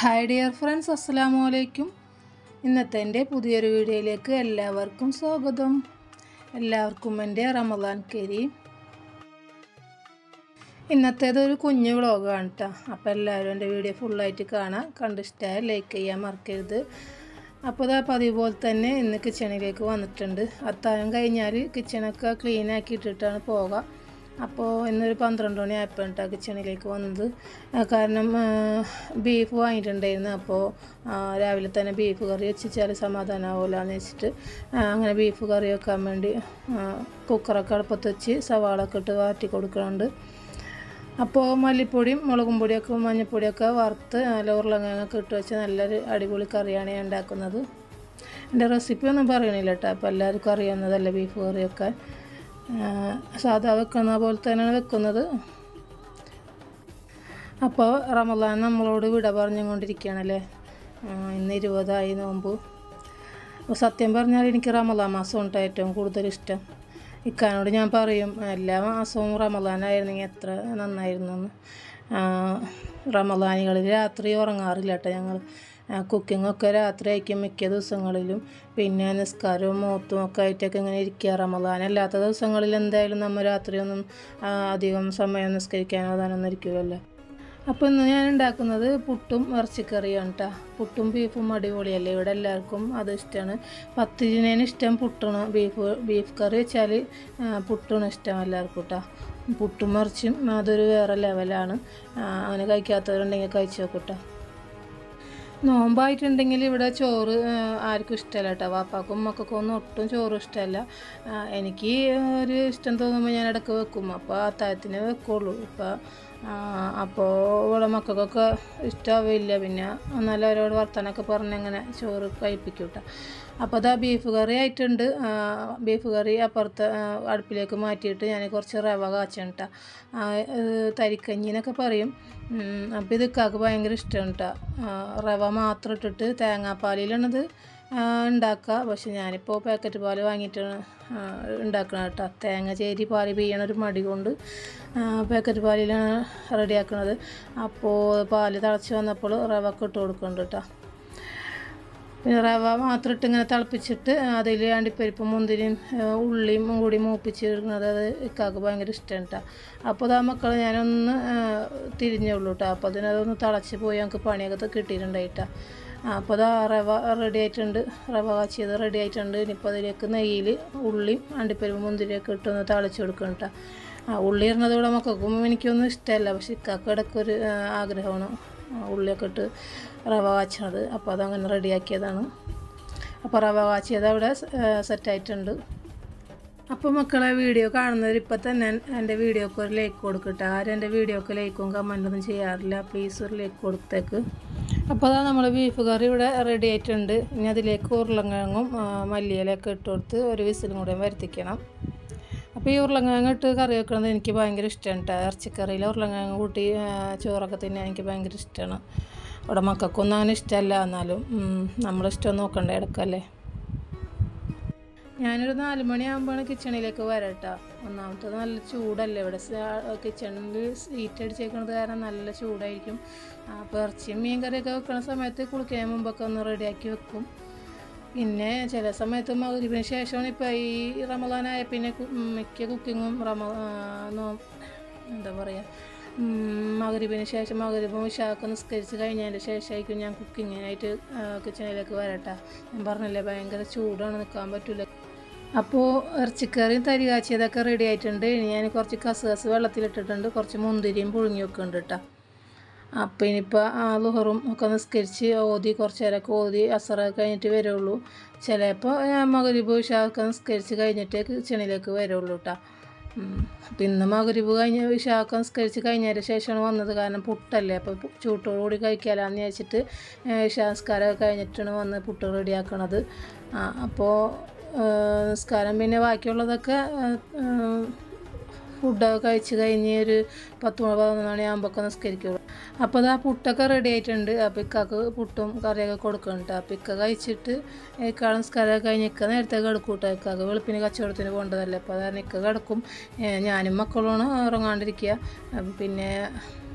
hi dear friends അസ്സലാമു അലൈക്കും ഇന്നത്തെ എൻ്റെ പുതിയൊരു വീഡിയോയിലേക്ക് എല്ലാവർക്കും സ്വാഗതം എല്ലാവർക്കും എൻ്റെ റമദാൻ കരീം ഇന്നത്തേത് ഒരു കുഞ്ഞു വ്ളോഗാണ് കേട്ടോ അപ്പോൾ എല്ലാവരും എൻ്റെ വീഡിയോ ഫുള്ളായിട്ട് കാണാം കണ്ടിഷ്ടമായ ലൈക്ക് ചെയ്യാൻ മറക്കരുത് അപ്പോൾ അതാ പതിവ് പോലെ തന്നെ ഇന്ന് കിച്ചണിലേക്ക് വന്നിട്ടുണ്ട് അത്താഴം കഴിഞ്ഞാൽ കിച്ചണൊക്കെ ക്ലീൻ ആക്കി ഇട്ടിട്ടാണ് പോവുക അപ്പോൾ ഇന്നൊരു പന്ത്രണ്ട് മണി ആയപ്പോൾ കേട്ടോ കിച്ചണിലേക്ക് വന്നത് ആ, കാരണം ബീഫ് വാങ്ങിയിട്ടുണ്ടായിരുന്നു അപ്പോൾ ആ, രാവിലെ തന്നെ ബീഫ് കറി വെച്ചാൽ സമാധാനമാവില്ല എന്ന് വെച്ചിട്ട് ആ, അങ്ങനെ ബീഫ് കറി വെക്കാൻ വേണ്ടി ആ, കുക്കറൊക്കെ അടുപ്പത്ത് വെച്ച് സവാളൊക്കെ ഇട്ട് വാറ്റി കൊടുക്കുന്നുണ്ട് അപ്പോൾ മല്ലിപ്പൊടിയും മുളകും പൊടിയൊക്കെ മഞ്ഞൾപ്പൊടിയൊക്കെ വറുത്ത് നല്ല ഉരുളങ്ങയൊക്കെ ഇട്ട് വെച്ച് നല്ലൊരു അടിപൊളി കറിയാണ് ഞാൻ ഉണ്ടാക്കുന്നത് എൻ്റെ റെസിപ്പി ഒന്നും പറയണില്ല കേട്ടോ അപ്പോൾ എല്ലാവർക്കും അറിയാവുന്നതല്ലേ ബീഫ് കറി വെക്കാൻ ആ, സാധാ വെക്കുന്ന പോലെ തന്നെയാണ് വെക്കുന്നത് അപ്പോൾ റമദാൻ നമ്മളോട് വിട പറഞ്ഞുകൊണ്ടിരിക്കുകയാണല്ലേ ആ, ഇന്ന് ഇരുപതായി നോമ്പ് അപ്പോൾ സത്യം പറഞ്ഞാൽ എനിക്ക് റമദാൻ മാസമുണ്ട് ഏറ്റവും കൂടുതൽ ഇഷ്ടം ഇക്കാനോട് ഞാൻ പറയും എല്ലാ മാസവും റമദാനായിരുന്നെങ്കിൽ എത്ര നന്നായിരുന്നു എന്ന് റമദാനികളിൽ രാത്രി ഉറങ്ങാറില്ല കേട്ടോ ഞങ്ങൾ കുക്കിങ്ങൊക്കെ രാത്രി ആയിരിക്കും മിക്ക ദിവസങ്ങളിലും പിന്നെ നിസ്കാരവും മൂത്തും ഒക്കെ ആയിട്ടൊക്കെ ഇങ്ങനെ ഇരിക്കുക റമദാൻ അല്ലാത്ത ദിവസങ്ങളിൽ എന്തായാലും നമ്മൾ രാത്രിയൊന്നും ആ, അധികം സമയം നിസ്കരിക്കാനോ അതാനൊന്നും ഇരിക്കുമല്ലോ അപ്പോൾ ഇന്ന് ഞാൻ ഉണ്ടാക്കുന്നത് പുട്ടും ഇറച്ചിക്കറിയാണ് കേട്ടോ പുട്ടും ബീഫും അടിപൊളിയല്ലേ ഇവിടെ എല്ലാവർക്കും അത് ഇഷ്ടമാണ് പത്തിരിനേന് ഇഷ്ടം പുട്ടാണ് ബീഫ് ബീഫ് കറി വെച്ചാൽ പുട്ടാണ് ഇഷ്ടം എല്ലാവർക്കും കേട്ടോ പുട്ടും ഇറച്ചിയും അതൊരു വേറെ ലെവലാണ് ആ, അങ്ങനെ കഴിക്കാത്തവരുണ്ടെങ്കിൽ കഴിച്ച് നോക്കൂട്ടോ നോമ്പായിട്ടുണ്ടെങ്കിൽ ഇവിടെ ചോറ് ആ, ആർക്കും ഇഷ്ടമല്ല കേട്ടോ വാപ്പാക്കും മക്കൾക്കും ഒന്നും ഒട്ടും ചോറ് ഇഷ്ടമല്ല ആ, എനിക്ക് ഒരു ഇഷ്ടം തോന്നുമ്പോൾ ഞാൻ ഇടയ്ക്ക് വെക്കും അപ്പോൾ അത്താഴത്തിന് വെക്കുള്ളൂ ഇപ്പം അപ്പോൾ ഇവിടെ മക്കൾക്കൊക്കെ ഇഷ്ടമാവില്ല പിന്നെ എന്നാലും അവരോട് വർത്തമാനമൊക്കെ പറഞ്ഞ് അങ്ങനെ ചോറ് കഴിപ്പിക്കും കേട്ടോ അപ്പോൾ അതാ ബീഫ് കറി ആയിട്ടുണ്ട് ആ, ബീഫ് കറി അപ്പുറത്ത് ആ, അടുപ്പിലേക്ക് മാറ്റിയിട്ട് ഞാൻ കുറച്ച് റവ കാച്ചാണ് കേട്ടോ തരിക്കഞ്ഞി എന്നൊക്കെ പറയും ഉം, അപ്പോൾ ഇത് ഇക്കാക്ക് ഭയങ്കര ഇഷ്ടമാണ് കേട്ടോ റവ മാത്രം ഇട്ടിട്ട് തേങ്ങാപ്പാലിലാണിത് ഉണ്ടാക്കുക പക്ഷെ ഞാനിപ്പോൾ പാക്കറ്റ് പാൽ വാങ്ങിയിട്ടാണ് ഉണ്ടാക്കണം കേട്ടോ തേങ്ങ ചേരി പാല് പിയ്യണ ഒരു മടി കൊണ്ട് പാക്കറ്റ് പാലിലാണ് റെഡിയാക്കണത് അപ്പോൾ പാല് തിളച്ച് വന്നപ്പോൾ റവ ഒക്കെ ഇട്ട് കൊടുക്കുന്നുണ്ട് കേട്ടോ പിന്നെ റവ മാത്രം ഇട്ട് ഇങ്ങനെ തിളപ്പിച്ചിട്ട് അതിൽ അണ്ടിപ്പരിപ്പും മുന്തിരിയും ആ, ഉള്ളിയും കൂടി മൂപ്പിച്ചിടുന്നത് അത് ഇക്കാക്ക് ഭയങ്കര ഇഷ്ടമാണ് കേട്ടോ അപ്പോൾ അതാ മക്കൾ ഞാനൊന്ന് ആ, തിരിഞ്ഞുള്ളൂ കേട്ടോ അപ്പോൾ അതിനതൊന്ന് തിളച്ച് പോയി ഞങ്ങൾക്ക് പണിയൊക്കെ കിട്ടിയിട്ടുണ്ടായിട്ടാ അപ്പോൾ അതാ റവ റെഡി ആയിട്ടുണ്ട് റവ കാച്ചിയത് റെഡി ആയിട്ടുണ്ട് ഇനിയിപ്പോൾ അതിലേക്ക് നെയ്യിൽ ഉള്ളിയും അണ്ടിപ്പരിപ്പും മുന്തിരിയൊക്കെ ഇട്ടൊന്ന് തിളച്ച് കൊടുക്കണം കേട്ടോ ആ ഉള്ളി ഇടുന്നത് ഇവിടെ മക്കൾക്കും എനിക്കൊന്നും ഇഷ്ടമല്ല പക്ഷെ ഇക്കാക്ക് ഇടയ്ക്കൊരു ആ, ആഗ്രഹമാണ് ആ, ഉള്ളിയൊക്കെ ഇട്ട് റവ കാച്ചണത് അപ്പോൾ അതങ്ങനെ റെഡിയാക്കിയതാണ് അപ്പോൾ റവ കാച്ചിയത് അവിടെ സെറ്റായിട്ടുണ്ട് അപ്പോൾ മക്കളെ വീഡിയോ കാണുന്നവർ ഇപ്പം തന്നെ എൻ്റെ വീഡിയോക്ക് ഒരു ലൈക്ക് കൊടുക്കട്ടെ ആരും എൻ്റെ വീഡിയോക്ക് ലൈക്കും കമൻറ്റൊന്നും ചെയ്യാറില്ല പ്ലീസ് ഒരു ലൈക്ക് കൊടുത്തേക്ക് അപ്പോൾ അതാ നമ്മൾ ബീഫ് കറി ഇവിടെ റെഡി ആയിട്ടുണ്ട് ഇനി അതിലേക്ക് ഉരുളങ്കിഴങ്ങും ആ, മല്ലിയിലൊക്കെ ഇട്ട് കൊടുത്ത് ഒരു വിസിലും കൂടെ വരുത്തിക്കണം അപ്പോൾ ഈ ഉരുളങ്കിഴങ്ങ് ഇട്ട് കറി വെക്കുന്നത് എനിക്ക് ഭയങ്കര ഇഷ്ടമാണ് കേട്ടോ ഇറച്ചിക്കറിയിൽ ഉരുളങ്കിഴങ്ങ് കൂട്ടി ആ, ചോറൊക്കെ തിന്നാൻ എനിക്ക് ഭയങ്കര ഇഷ്ടമാണ് ഇവിടെ മക്കൾക്കൊന്നും അങ്ങനെ ഇഷ്ടമല്ല എന്നാലും നമ്മളിഷ്ടം നോക്കണ്ടേ ഇടക്കല്ലേ ഞാനൊരു നാല് മണിയാകുമ്പോഴാണ് കിച്ചണിലേക്ക് വരട്ടോ ഒന്നാമത്തത് നല്ല ചൂടല്ലേ ഇവിടെ കിച്ചണിൽ സീറ്റ് അടിച്ചേക്കുന്നത് കാരണം നല്ല ചൂടായിരിക്കും അപ്പോൾ ഇറച്ചിയും മീൻ കറിയൊക്കെ വെക്കുന്ന സമയത്ത് കുളിക്കാൻ മുമ്പൊക്കെ ഒന്ന് റെഡിയാക്കി വെക്കും പിന്നെ ചില സമയത്ത് മകരിപ്പിന് ശേഷമാണ് ഇപ്പോൾ ഈ റമദാനായ പിന്നെ കു- മിക്ക കുക്കിങ്ങും റമ ആ, നോ- എന്താ പറയുക മകരിപ്പിന് ശേഷം മകരിപ്പും വിശാഖം നിസ്കരിച്ച് കഴിഞ്ഞതിൻ്റെ ശേഷമായിരിക്കും ഞാൻ കുക്കിങ്ങിനായിട്ട് കിച്ചണിലേക്ക് വരട്ടെ ഞാൻ പറഞ്ഞില്ലേ ഭയങ്കര ചൂടാണ് നിൽക്കാൻ പറ്റില്ല അപ്പോൾ ഇറച്ചിക്കറിയും തരി കാച്ചിയതൊക്കെ റെഡി ആയിട്ടുണ്ട് ഇനി ഞാൻ കുറച്ച് കസുകസ് വെള്ളത്തിലിട്ടിട്ടുണ്ട് കുറച്ച് മുന്തിരിയും പുഴുങ്ങി വെക്കുന്നുണ്ട് കേട്ടോ അപ്പോൾ ഇനിയിപ്പോൾ ആ ലുഹറും ഒക്കെ നിസ്കരിച്ച് ഓതി കുറച്ച് നേരമൊക്കെ ഓതി അസറൊക്കെ കഴിഞ്ഞിട്ട് വരുള്ളൂ ചിലപ്പോൾ ഞാൻ മകരിബ് ഇഷാക്കെ നിസ്കരിച്ച് കഴിഞ്ഞിട്ടേ കിച്ചണിലേക്ക് വരുള്ളൂ കേട്ടോ അപ്പം ഇന്ന് മകരിബ് കഴിഞ്ഞ് ഇഷാക്ക നിസ്കരിച്ച് കഴിഞ്ഞതിന് ശേഷമാണ് വന്നത് കാരണം പുട്ടല്ലേ അപ്പോൾ പു- ചൂട്ടോടുകൂടി കഴിക്കാമെന്ന് വിചാരിച്ചിട്ട് ഇഷാ നിസ്കാരമൊക്കെ കഴിഞ്ഞിട്ടാണ് വന്ന് പുട്ട് റെഡിയാക്കണത് ആ അപ്പോൾ നിസ്കാരം പിന്നെ ബാക്കിയുള്ളതൊക്കെ ഫുഡൊക്കെ കഴിച്ച് കഴിഞ്ഞ് ഒരു പത്ത് മണി പതിനൊന്ന് മണിയാകുമ്പോൾ നിസ്കരിക്കുള്ളൂ അപ്പോൾ അത് ആ പുട്ടൊക്കെ റെഡി ആയിട്ടുണ്ട് അപ്പോൾ ഇക്കാക്ക് പുട്ടും കറിയൊക്കെ കൊടുക്കുന്നുണ്ട് അപ്പോൾ ഇക്ക കഴിച്ചിട്ട് ഇക്കാൾ നിസ്കാരമൊക്കെ കഴിഞ്ഞ് ഇക്ക നേരത്തെ കിടക്കും കേട്ടോ ഇക്കാക്ക് വെളുപ്പിന് കച്ചവടത്തിന് പോകേണ്ടതല്ലേ അപ്പോൾ അതാണ് ഇക്ക കിടക്കും ഏ, ഞാനും മക്കളുമാണ് ഉറങ്ങാണ്ടിരിക്കുക അപ്പം പിന്നെ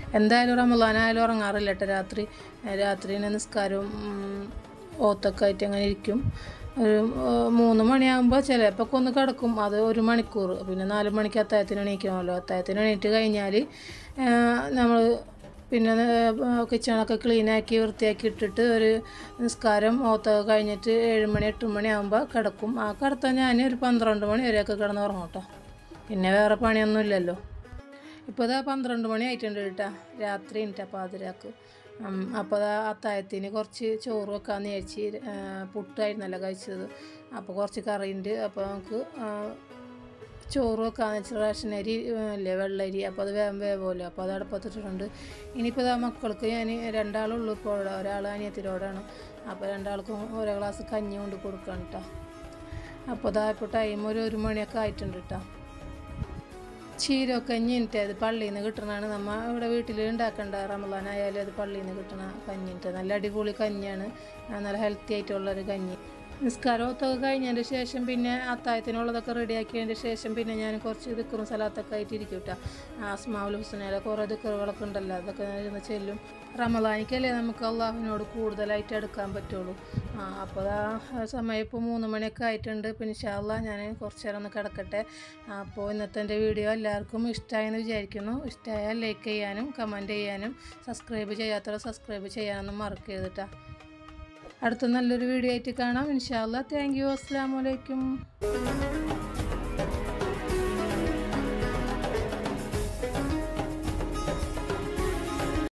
എന്തായാലും റമദാനായാലും ഉറങ്ങാറില്ല കേട്ടോ രാത്രി രാത്രി തന്നെ നിസ്കാരവും ഉം, ഓത്തൊക്കെ ആയിട്ട് അങ്ങനെ ഇരിക്കും ഒരു ഏഹ്, മൂന്ന് മണിയാകുമ്പോൾ ചിലപ്പോൾ ഒന്ന് കിടക്കും അത് ഒരു മണിക്കൂർ പിന്നെ നാല് മണിക്ക് അത്തായത്തിന് എണീക്കണമല്ലോ അത്തായത്തിന് എണീറ്റ് കഴിഞ്ഞാൽ നമ്മൾ പിന്നെ കിച്ചണൊക്കെ ക്ലീനാക്കി വൃത്തിയാക്കി ഇട്ടിട്ട് ഒരു നിസ്കാരം ഓത്തൊക്കെ കഴിഞ്ഞിട്ട് ഏഴ് മണി എട്ട് മണി ആകുമ്പോൾ കിടക്കും ആ കിടത്താൻ ഞാൻ ഒരു പന്ത്രണ്ട് മണി വരെയൊക്കെ കിടന്ന് ഉറങ്ങും കേട്ടോ പിന്നെ വേറെ പണിയൊന്നും ഇല്ലല്ലോ ഇപ്പോൾ ഇതാ പന്ത്രണ്ട് മണി ആയിട്ടുണ്ട് കേട്ടോ രാത്രി ഉണ്ട് പാതിരാക്ക് അപ്പോൾ അതാ അത്തായത്തിന് കുറച്ച് ചോറ് വെക്കാമെന്ന് വിചാരിച്ച് ആ, പുട്ടായിരുന്നല്ലോ കഴിച്ചത് അപ്പോൾ കുറച്ച് കറിയുണ്ട് അപ്പോൾ നമുക്ക് ആ, ചോറ് വെക്കാന്ന് വെച്ചാൽ റേഷൻ അരി ആ, ഇല്ലേ വെള്ളരി അപ്പോൾ അത് വേഗം വേവുമല്ലോ അപ്പോൾ അത് അടുപ്പത്തിട്ടിട്ടുണ്ട് ഇനിയിപ്പോൾ ഇതാ മക്കൾക്ക് ഞാൻ രണ്ടാളുള്ളൂ ഇപ്പോൾ ഇവിടെ ഒരാൾ അനിയത്തിലോടാണ് അപ്പോൾ രണ്ടാൾക്കും ഓരോ ഗ്ലാസ് കഞ്ഞി കൊണ്ട് കൊടുക്കണം കേട്ടോ അപ്പോൾ ഇതാ ഇപ്പോൾ ടൈം ഒരു ഒരു മണിയൊക്കെ ആയിട്ടുണ്ട് കേട്ടോ ചീരക്കഞ്ഞി എനിക്ക് അത് പള്ളിയിൽ നിന്ന് കിട്ടണതാണ് നമ്മ ഇവിടെ വീട്ടിൽ ഉണ്ടാക്കേണ്ട റമദാനായാലും അത് പള്ളിയിൽ നിന്ന് കിട്ടണ കഞ്ഞിട്ട് നല്ല അടിപൊളി കഞ്ഞിയാണ് ആ, നല്ല ഹെൽത്തി ആയിട്ടുള്ളൊരു കഞ്ഞി നിസ്കാരമൊക്കെ കഴിഞ്ഞതിൻ്റെ ശേഷം പിന്നെ അത്തായത്തിനുള്ളതൊക്കെ റെഡിയാക്കിയതിൻ്റെ ശേഷം പിന്നെ ഞാൻ കുറച്ച് ദിക്കറും സ്ഥലത്തൊക്കെ ആയിട്ട് ഇരിക്കും കേട്ടോ ആസ്മാവുൽ ഹുസനയിലെ കുറേ ദിക്കറുകളൊക്കെ ഉണ്ടല്ലോ അതൊക്കെ ഞാൻ ഇരുന്ന് ചെല്ലും റമദാനിക്കല്ലേ നമുക്ക് അള്ളാഹുവിനോട് കൂടുതലായിട്ട് എടുക്കാൻ പറ്റുള്ളൂ ആ അപ്പോൾ ആ സമയം ഇപ്പോൾ മൂന്ന് മണിയൊക്കെ ആയിട്ടുണ്ട് പിന്നെ ഇൻഷാല്ല ഞാൻ കുറച്ച് നേരം ഒന്ന് കിടക്കട്ടെ അപ്പോൾ ഇന്നത്തെ എൻ്റെ വീഡിയോ എല്ലാവർക്കും ഇഷ്ടമായെന്ന് വിചാരിക്കുന്നു ഇഷ്ടമായാൽ ലൈക്ക് ചെയ്യാനും കമൻറ്റ് ചെയ്യാനും സബ്സ്ക്രൈബ് ചെയ്യാത്തവർ സബ്സ്ക്രൈബ് ചെയ്യാനൊന്നും മറക്കരുത് കേട്ടോ അടുത്ത നല്ലൊരു വീഡിയോ ആയിട്ട് കാണാം ഇൻഷാല്ല താങ്ക് യു അസ്സാം വലൈക്കും